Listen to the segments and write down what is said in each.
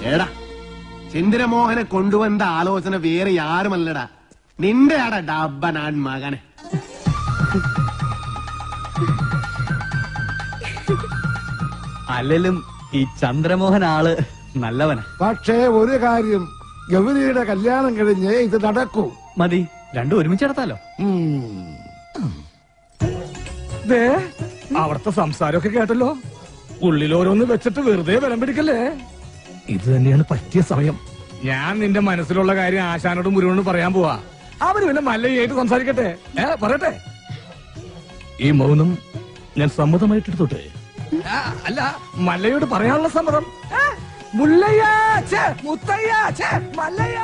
ഏടാ ചന്ദ്രമോഹനെ കൊണ്ടുവന്ന ആലോചന വേറെ ആരുമല്ലടാ നിന്റെ ആടാ ഡബ്ബനാൻ മകനെ അല്ലെങ്കിലും ഈ ചന്ദ്രമോഹൻ ആള് നല്ലവനാ പക്ഷേ ഒരു കാര്യം ഗൗരിയുടെ കല്യാണം കഴിഞ്ഞ് ഇത് നടക്കൂ മതി രണ്ടും ഒരുമിച്ച് നടത്താലോ ദേ അവിടുത്തെ സംസാരമൊക്കെ കേട്ടല്ലോ ഉള്ളിൽ ഓരോന്ന് വെച്ചിട്ട് വെറുതെ ബലം പിടിക്കല്ലേ ഇത് തന്നെയാണ് പറ്റിയ സമയം ഞാൻ നിന്റെ മനസ്സിലുള്ള കാര്യം ആശാനോടും മുരുവനോടും പറയാൻ പോവാ അവര് പിന്നെ മല്ലയായിട്ട് സംസാരിക്കട്ടെ ഏ പറയട്ടെ ഈ മൗനം ഞാൻ സമ്മതമായിട്ട് എടുത്തോട്ടെ ആ, അല്ല മല്ലയോട് പറയാനുള്ള സമ്മതം ഏ? മുല്ലയ്യ ഛേ, മുത്തയ്യ ഛേ, മല്ലയ്യ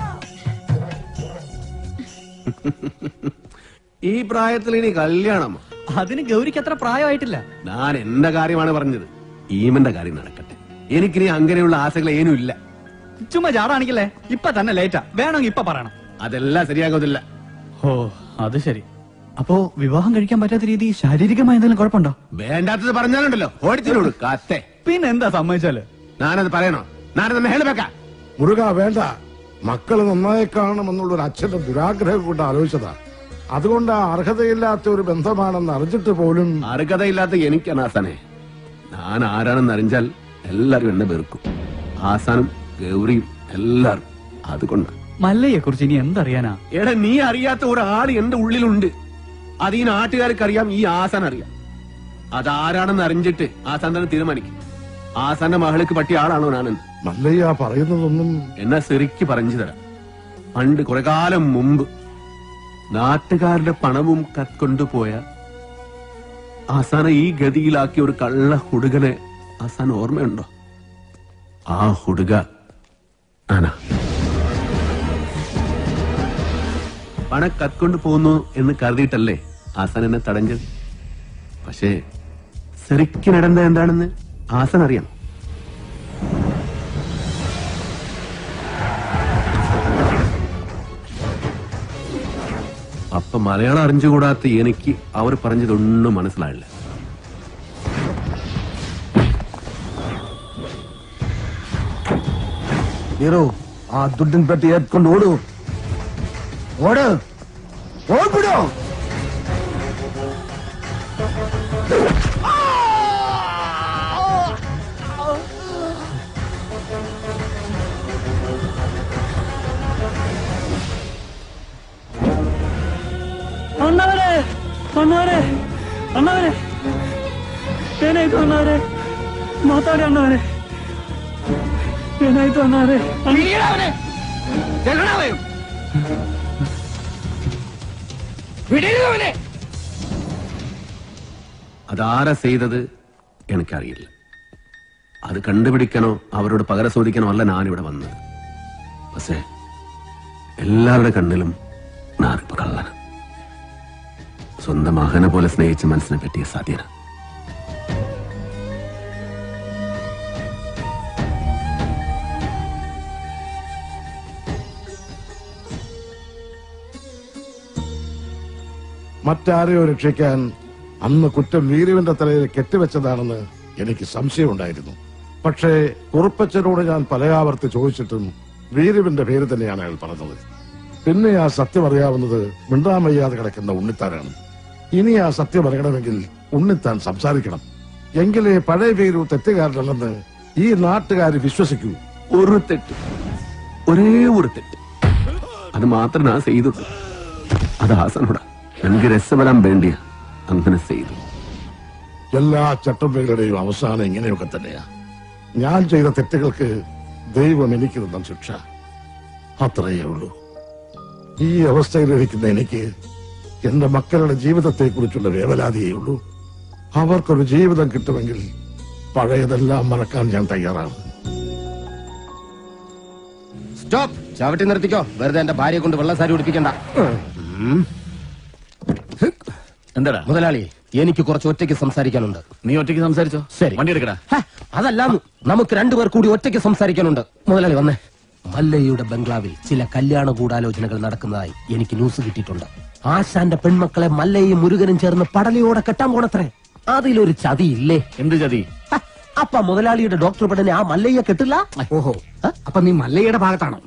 ഈ പ്രായത്തിൽ ഇനി കല്യാണം അതിന് ഗൗരിക്ക് അത്ര പ്രായമായിട്ടില്ല ഞാൻ എന്റെ കാര്യമാണ് പറഞ്ഞത് ഈമന്റെ കാര്യം നടക്കട്ടെ എനിക്കിനി അങ്ങനെയുള്ള ആശകൾ ഏനും ഇല്ല ചുമ്മാ ചാടാണെങ്കിലേ ഇപ്പൊ തന്നെ ലേറ്റാ വേണമെങ്കിൽ ഇപ്പൊ പറയണം അതെല്ലാം ശരിയാകത്തില്ല ഓ അത് ശരി അപ്പോ വിവാഹം കഴിക്കാൻ പറ്റാത്ത രീതി ശാരീരികമായ എന്തെങ്കിലും കുഴപ്പമുണ്ടോ വേണ്ടാത്തത് പറഞ്ഞാലുണ്ടല്ലോ ഓടിച്ചിനോട് കാത്തെ പിന്നെ എന്താ സമ്മതിച്ചാല് ഞാനത് പറയണോ ഞാനത് മേലെ വെക്കാം മുരുക വേണ്ട മക്കള് നന്നായി കാണണമെന്നുള്ള ഒരു അച്ഛന്റെ ദുരാഗ്രഹം കൊണ്ട് ആലോചിച്ചതാ അതുകൊണ്ട് ആ അർഹതയില്ലാത്ത ഒരു ബന്ധമാണെന്ന് അറിഞ്ഞിട്ട് പോലും അർഹതയില്ലാത്ത എനിക്കാണ് ആസാനെ ഞാൻ ആരാണെന്ന് അറിഞ്ഞാൽ എല്ലാരും എന്നെ വെറുക്കും ആസാനും ഗൗരിയും എല്ലാരും അതുകൊണ്ട് മല്ലയെ കുറിച്ച് ഇനി എന്തറിയാനാ എടാ നീ അറിയാത്ത ഒരാൾ എന്റെ ഉള്ളിലുണ്ട് അത് ഈ നാട്ടുകാർക്ക് അറിയാം ഈ ആസാൻ അറിയാം അതാരാണെന്ന് അറിഞ്ഞിട്ട് ആസാൻ തന്നെ തീരുമാനിക്കും ആസാന്റെ മകൾക്ക് പറ്റിയ ആളാണോ ഞാനെന്ന് മല്ലയ്യ പറയുന്നതൊന്നും എന്നാ ശരിക്ക് പറഞ്ഞു തരാം പണ്ട് കുറെ കാലം മുമ്പ് നാട്ടുകാരുടെ പണവും കത്കൊണ്ടുപോയ ആസാനെ ഈ ഗതിയിലാക്കിയ ഒരു കള്ള ഹുടുകനെ ആസാൻ ഓർമ്മയുണ്ടോ ആ ഹുടുക ആനാ പണം കത്കൊണ്ട് പോകുന്നു എന്ന് കരുതിയിട്ടല്ലേ ആസാൻ എന്നെ തടഞ്ഞത് പക്ഷേ ശരിക്കും നടന്നത് എന്താണെന്ന് ആസാൻ അറിയാം അപ്പൊ മലയാളം അറിഞ്ഞുകൂടാത്ത എനിക്ക് അവർ പറഞ്ഞതൊന്നും മനസ്സിലായില്ല ಹೀರೋ ಆ ದುಡ್ಡಿನ ಪೆಟ್ಟಿ ಎತ್ಕೊಂಡು ಓಡು ಓಡು ಓಡ್ಬಿಡು ಅಣ್ಣವರೇ ಅಣ್ಣವರೇ ಅಣ್ಣವರೇ ಏನಾಯ್ತು ಅಣ್ಣವರೇ ಮಾತಾಡಿ ಅಣ್ಣವರೇ ಏನಾಯ್ತು ಅಣ್ಣವರೇ അതാരാ ചെയ്തത് എനിക്കറിയില്ല അത് കണ്ടുപിടിക്കണോ അവരോട് പകര ചോദിക്കണോ അല്ല ഞാനിവിടെ വന്നത് പക്ഷേ എല്ലാവരുടെ കണ്ണിലും ഞാനിപ്പോ കള്ളന സ്വന്തം മകനെ പോലെ സ്നേഹിച്ച് മനസ്സിനെ പറ്റിയ സാധ്യത മറ്റാരെയോ രക്ഷിക്കാൻ അന്ന് കുറ്റം വീരുവിന്റെ തലയിൽ കെട്ടിവെച്ചതാണെന്ന് എനിക്ക് സംശയമുണ്ടായിരുന്നു പക്ഷേ കുറുപ്പച്ചനോട് ഞാൻ പലയാവർത്തി ചോദിച്ചിട്ടും വീരുവിന്റെ പേര് തന്നെയാണ് അയാൾ പറഞ്ഞത് പിന്നെ ആ സത്യം അറിയാവുന്നത് മിണ്ടാൻ വയ്യാതെ കിടക്കുന്ന ഉണ്ണിത്താനാണ് ഇനി ആ സത്യം അറിയണമെങ്കിൽ ഉണ്ണിത്താൻ സംസാരിക്കണം എങ്കിലേ പഴയ വീരു തെറ്റുകാരനല്ലെന്ന് ഈ നാട്ടുകാർ വിശ്വസിക്കൂ ഒരു തെറ്റ് ഒരേ ഒരു തെറ്റ് അത് മാത്രം ഞാൻ ചെയ്തുള്ളൂ അത് ആസനോടാ എനിക്ക് രസവരാൻ വേണ്ടിയ അങ്ങനെ ചെയ്തു എല്ലാ ചട്ടമ്പകളുടെയും അവസാനം ഇങ്ങനെയൊക്കെ തന്നെയാ ഞാൻ ചെയ്ത തെറ്റുകൾക്ക് ദൈവം എനിക്ക് തന്ന ശിക്ഷ അത്രയേ ഉള്ളൂ ഈ അവസ്ഥയിലിരിക്കുന്ന എനിക്ക് എന്റെ മക്കളുടെ ജീവിതത്തെ കുറിച്ചുള്ള വേവലാതിയേ ഉള്ളൂ അവർക്കൊരു ജീവിതം കിട്ടുമെങ്കിൽ പഴയതെല്ലാം മറക്കാൻ ഞാൻ തയ്യാറാണ് സ്റ്റോപ്പ് ചവിട്ടി നിർത്തിക്കോ വെറുതെ എന്റെ ഭാര്യയെ കൊണ്ട് വെള്ളസാരി ഉടിപ്പിക്കണ്ട എന്താടാ മുതലാളി എനിക്ക് കുറച്ച് ഒറ്റയ്ക്ക് സംസാരിക്കാനുണ്ട് നീ ഒറ്റയ്ക്ക് സംസാരിച്ചോ ശരി വണ്ടി എടുക്കടാ ഹ, അതല്ല നമുക്ക് രണ്ടുപേർ കൂടി ഒറ്റയ്ക്ക് സംസാരിക്കാനുണ്ട് മുതലാളി വന്നേ മല്ലയ്യയുടെ ബംഗ്ലാവിൽ ചില കല്യാണ ഗൂഢാലോചനകൾ നടക്കുന്നതായി എനിക്ക് ന്യൂസ് കിട്ടിയിട്ടുണ്ട് ആശാന്റെ പെൺമക്കളെ മല്ലയും മുരുകനും ചേർന്ന് പടലയോടെ കെട്ടാൻ പോണത്രേ അതിലൊരു ചതിയില്ലേ എന്ത് ചതി ഹ, അപ്പൊ മുതലാളിയുടെ ഡോക്ടർ പെണ്ണിനെ ആ മല്ലയ്യ കെട്ടില്ല ഓഹോ അപ്പൊ നീ മല്ലയുടെ ഭാഗത്താണോ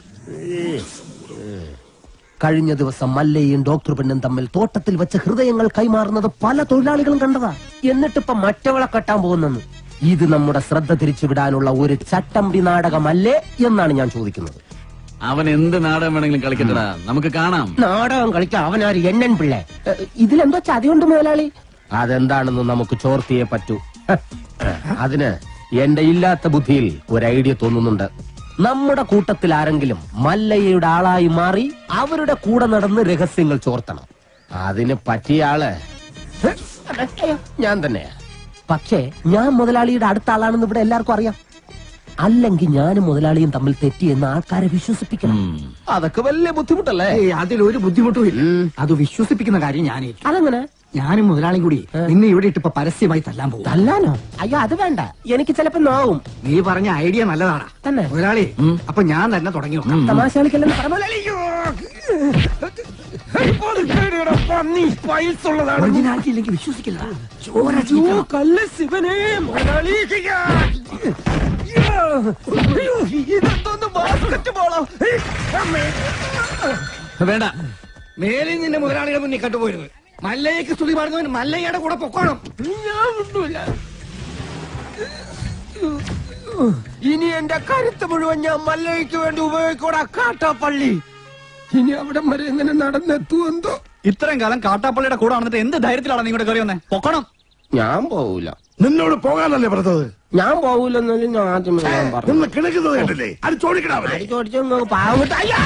കഴിഞ്ഞ ദിവസം മല്ലയും ഡോക്ടർ പെണ്ണും തമ്മിൽ തോട്ടത്തിൽ വെച്ച് ഹൃദയങ്ങൾ കൈമാറുന്നത് പല തൊഴിലാളികളും കണ്ടതാ എന്നിട്ടിപ്പൊ മറ്റവളെ കെട്ടാൻ പോകുന്നെന്ന് ഇത് നമ്മുടെ ശ്രദ്ധ തിരിച്ചുവിടാനുള്ള ഒരു ചട്ടമ്പി നാടകമല്ലേ എന്നാണ് ഞാൻ ചോദിക്കുന്നത് അവൻ എന്ത് നാടകം വേണമെങ്കിലും കളിക്കട്ടടാ നമുക്ക് കാണാം നാടകം കളിക്കാൻ അവനാര് എണ്ണൻ പിള്ളേ എ, ഇതിലെന്തോ ചതിയുണ്ട് മുതലാളി അതെന്താണെന്ന് നമുക്ക് ചോർത്തിയേ പറ്റൂ ഹ, അതിന് എന്റെ ഇല്ലാത്ത ബുദ്ധിയിൽ ഒരു ഐഡിയ തോന്നുന്നുണ്ട് നമ്മുടെ കൂട്ടത്തിൽ ആരെങ്കിലും മല്ലയ്യയുടെ ആളായി മാറി അവരുടെ കൂടെ നടന്ന് രഹസ്യങ്ങൾ ചോർത്തണം അതിന് പറ്റിയ ആള് ഹ്, അയ്യോ, ഞാൻ തന്നെയാ പക്ഷേ ഞാൻ മുതലാളിയുടെ അടുത്ത ആളാണെന്ന് ഇവിടെ എല്ലാവർക്കും അറിയാം അല്ലെങ്കിൽ ഞാനും മുതലാളിയും തമ്മിൽ തെറ്റിയെന്ന് ആൾക്കാരെ വിശ്വസിപ്പിക്കണം അതൊക്കെ വലിയ ബുദ്ധിമുട്ടല്ലേ ഏയ് അതിലൊരു ബുദ്ധിമുട്ടും ഇല്ല അത് വിശ്വസിപ്പിക്കുന്ന കാര്യം ഞാനേ അതെങ്ങനെ ഞാനും മുതലാളിയും കൂടി നിന്നെ ഇവിടെ ഇട്ടിപ്പോ പരസ്യമായി തല്ലാൻ പോകും തല്ലാനോ അയ്യോ അത് വേണ്ട എനിക്ക് ചിലപ്പോ നോവും നീ പറഞ്ഞ ഐഡിയ നല്ലതാണ് തന്നെ മുതലാളി അപ്പൊ ഞാൻ തന്നെ തുടങ്ങി നോക്കാം. തമാശ കളിക്കല്ലെന്ന് പറഞ്ഞ ഒറിജിനാലിറ്റി ഇല്ലെങ്കിൽ വിശ്വസിക്കില്ല ചോര ചീറ്റണം. കല്ല് ശിവനെ മുതലാളി ഇതെന്തോന്ന് ബാസ്കറ്റ് ബോളോ വേണ്ട മേലിൽ നിന്റെ മുതലാളിയുടെ മുന്നിൽ കണ്ടുപോയിരുന്നു മല്ലയ്ക്ക് സ്തുതി പാടുന്നവൻ മല്ലയ്യയുടെ കൂടെ പൊക്കോണം ഞാൻ വിട്ടൂല ഇനി എന്റെ കരുത്ത് മുഴുവൻ ഞാൻ മല്ലയ്ക്ക് വേണ്ടി ഉപയോഗിക്കൂടാ കാട്ടാപ്പള്ളി ഇനി അവിടം വരെ എങ്ങനെ നടന്നെത്തുമെന്തോ ഇത്രയും കാലം കാട്ടാപ്പള്ളിയുടെ കൂടെ നടന്നിട്ട് എന്ത് ധൈര്യത്തിലാണ് നിങ്ങളുടെ കയറി വന്നേ പൊക്കണം ഞാൻ പോവൂല നിന്നോട് പോകാനല്ലേ പറഞ്ഞത് ഞാൻ പോവൂലെന്നല്ലേ ഞാൻ ആദ്യമേ ഞാൻ പറഞ്ഞു നിന്ന് കിണക്കുന്നത് കണ്ടില്ലേ അത് ചോദിക്കണവരെ അടിച്ചോടിച്ച് നിങ്ങൾക്ക് പാവം കിട്ടും. അയ്യോ!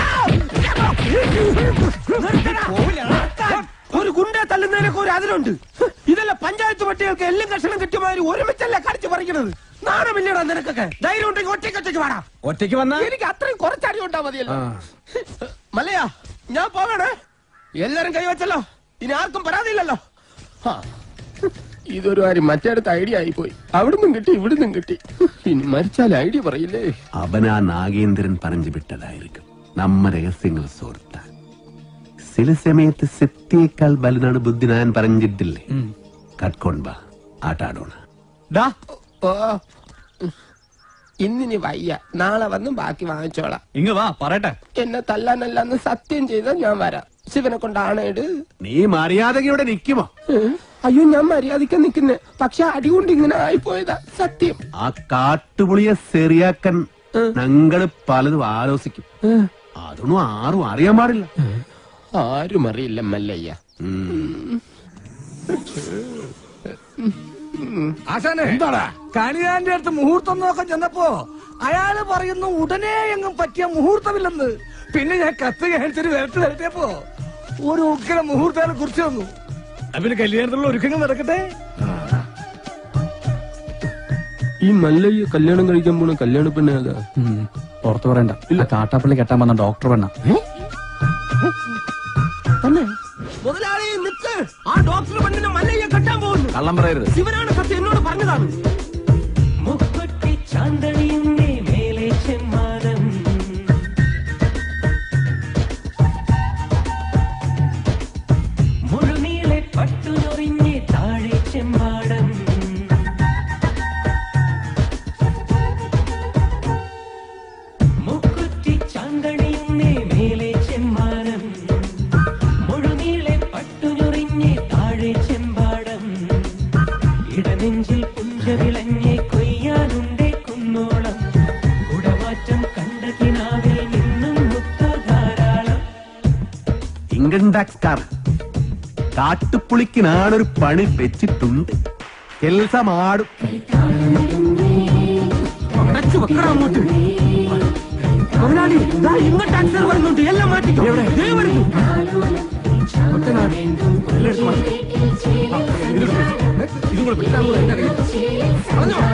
ഒരു ഗുണ്ട തല്ലുന്നതിനൊക്കെ ഒരു അതിലുണ്ട് ഇതല്ല പഞ്ചായത്ത് പട്ടികൾക്ക് എല്ലാം കഷണം കിട്ടിയമാതിരി ഒരുമിച്ചല്ല കടിച്ചു പറിക്കണത് നാണമില്ലടാ നിനക്കൊക്കെ ധൈര്യം ഉണ്ടെങ്കിൽ ഒറ്റയ്ക്ക് ഒറ്റയ്ക്ക് വാടാ ഒറ്റയ്ക്ക് വന്ന എനിക്ക് അത്രയും കുറച്ചടി ഉണ്ടാ മതിയല്ലോ മല്ലയാ ഞാൻ പോകണേ എല്ലാരും കൈവച്ചല്ലോ ഇനി ആർക്കും പരാതിയില്ലല്ലോ ഹാ. ഇതൊരു കാര്യം മറ്റേടത്ത് ഐഡിയ ആയിപ്പോയി അവിടുന്നും കിട്ടി ഇവിടുന്നും കിട്ടി ഇനി മരിച്ചാൽ ഐഡിയ പറയില്ലേ അവനാ നാഗേന്ദ്രൻ പറഞ്ഞു വിട്ടതായിരിക്കും നമ്മ രഹസ്യങ്ങൾ സോർത്താൻ ചില സമയത്ത് സത്യേക്കാൾ ബലനാണ് ബുദ്ധി ഞാൻ പറഞ്ഞിട്ടില്ലേ കട്ട്കൊണ്ട ആട്ടാടോണ ഡാ ഓ ഇന്നിനി വയ്യ നാളെ വന്ന് ബാക്കി വാങ്ങിച്ചോളാം ഇങ്ങ് വാ പറയട്ടെ എന്നെ തല്ലാനല്ലെന്ന് സത്യം ചെയ്താൽ ഞാൻ വരാം ശിവനെ കൊണ്ടാണേട് നീ മര്യാദകയോടെ നിക്കുമോ അയ്യോ ഞാൻ മര്യാദയ്ക്ക് നിൽക്കുന്നേ പക്ഷെ അടികൊണ്ട് ഇങ്ങനെ ആയിപ്പോയതാ സത്യം ആ കാട്ടുപുളിയെ ശരിയാക്കാൻ ഞങ്ങള് പലതും ആലോചിക്കും അതൊന്നും ആരും അറിയാൻ പാടില്ല ആരും അറിയില്ല മല്ലയ്യ ആശാനെ എന്താടാ കണിയാന്റെ അടുത്ത് മുഹൂർത്തം നോക്കാൻ ചെന്നപ്പോ അയാള് പറയുന്നു ഉടനെ എങ്ങും പറ്റിയ മുഹൂർത്തമില്ലെന്ന് പിന്നെ ഞാൻ കത്ത് കാണിച്ചൊരു വരട്ട് വരട്ടിയപ്പോ ഒരു ഉഗ്ര മുഹൂർത്തം കുറിച്ച് തന്നു അതിന് കല്യാണത്തിലുള്ള ഒരുക്കങ്ങൾ നടക്കട്ടെ ഈ മല്ലയ്യ കല്യാണം കഴിക്കാൻ പോണ കല്യാണ പെണ്ണ ഏതാ പുറത്തു പറയണ്ട ആ കാട്ടാപ്പള്ളി കെട്ടാൻ വന്ന ഡോക്ടർ പെണ്ണ തന്നെ മുതലാളി നിക്ക് ആ ഡോക്ടർ പെണ്ണിനെ മല്ലയ്യ കെട്ടാൻ പോകുന്നു കള്ളം പറയരുത് ശിവനാണ് സത്യം എന്നോട് പറഞ്ഞതാണ് മുക്കുറ്റി ചാന്തണിയുന്നേ മേലെ ചെമ്മാനം മുഴുനീളെ പട്ടുനൊറിഞ്ഞ് താഴെ ചെമ്പാടം മുക്കുറ്റി ചാന്തണിയുന്നേ മേലെ ചെമ്മാനം മുഴുനീളെ പട്ടുനൊറിഞ്ഞ് താഴെ ചെമ്പാടം ഇടനെഞ്ചിൽ പുഞ്ചവിളഞ്ഞെ കൊയ്യാനുണ്ടേ കുന്നോളം കുടമാറ്റം കണ്ട കിനാവിൽ നിന്നും മുത്ത ധാരാളം ഇൻകം ടാക്സ് കാർ കാട്ടുപുളിക്കിനാണൊരു പണി വെച്ചിട്ടുണ്ട് കെൽസമാടും അടച്ചു വെക്കണം അങ്ങോട്ട് മുതലാളി ദാ ഇങ്ങ് ടാക്സർ വരുന്നുണ്ട് എല്ലാം മാറ്റിക്കോ ദേ വരുന്നു ഇതും കൂടെ പിടിച്ചാൽ എന്റെ കയ്യിൽ. പറഞ്ഞോ